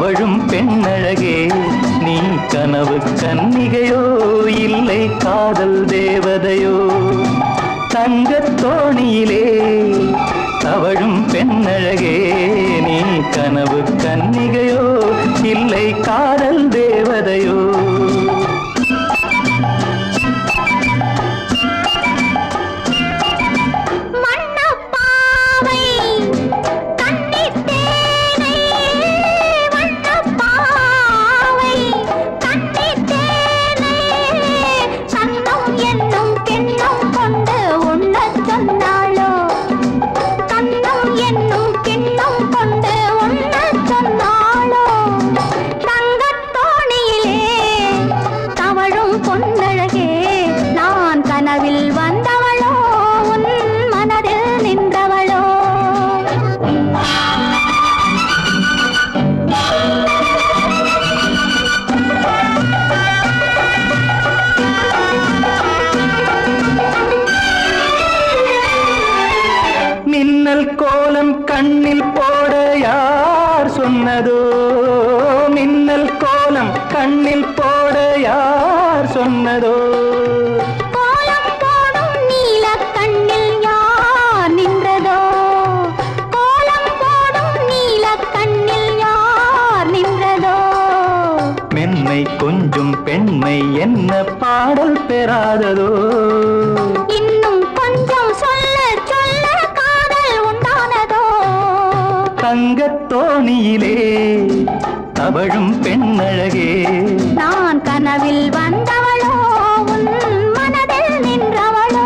தவழும் பெண்ணழகே நீ கனவு கன்னிகையோ இல்லை காதல் தேவதையோ தங்கத் தோணியிலே தவழும் பெண்ணழகே நீ கனவு கன்னிகையோ இல்லை காதல் தேவதையோ வண்ணப்பாவை கன்னித் தேனை வண்ணப்பாவை கன்னித் தேனை கண்ணம் என்னும் கிண்ணம் கொண்டு உண்ணச் சொன்னாளோ கண்ணம் என்னும் கிண்ணம் கொண்டு உண்ணச் சொன்னாளோ தங்கத் தோணியிலே தவழும் பொன்னழகே நான் கனவில் வந்தவளோ உன் மனதில் நின்றவளோ மின்னல் கோலம் கண்ணில் போட யார் சொன்னதோ மின்னல் கோலம் கண்ணில் போட யார் சொன்னதோ கோலம் போடும் நீலக் கண்ணில் யார் நின்றதோ கோலம் போடும் நீலக் கண்ணில் யார் நின்றதோ மென்மை கொஞ்சம் பெண்மை என்ன பாடல் பெறாததோ இன்னும் கொஞ்சம் சொல்ல சொல்ல காதல் உண்டானதோ தங்கத் தோணியிலே தவழும் பெண்ணழகே நான் கனவில் வந்தவளோ உன் மனதில் நின்றவளோ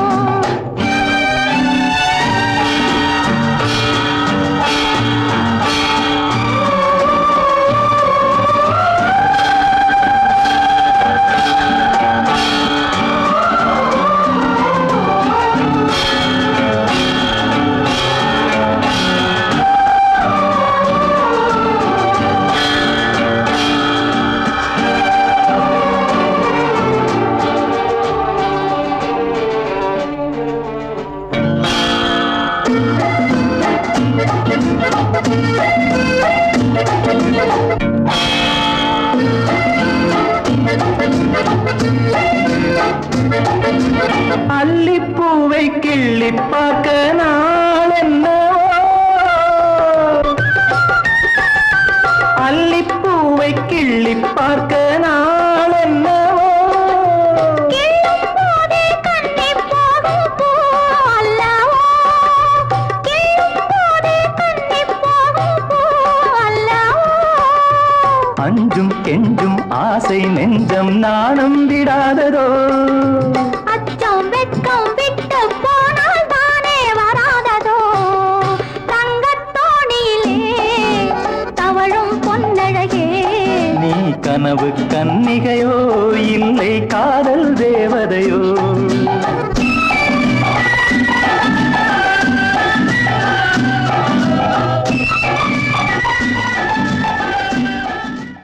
அல்லிப்பூவை கிள்ளி பார்க்க நாள் என்னவோ அல்லிப்பூவை கிள்ளி பார்க்க நாள் என்னவோ கிள்ளும் போதே கண்ணிப் போகும் பூ அல்லவோ கிள்ளும் போதே கண்ணிப் போகும் பூ அல்லவோ அஞ்சும் கெஞ்சும் ஆசை நெஞ்சம் நாணம் விடாததோ அச்சம் வெட்கம் விட்டு போனால் தானே வராததோ தங்கத் தோணியிலே தவழும் பொன்னழகே நீ கனவு கன்னிகையோ இல்லை காதல் தேவதையோ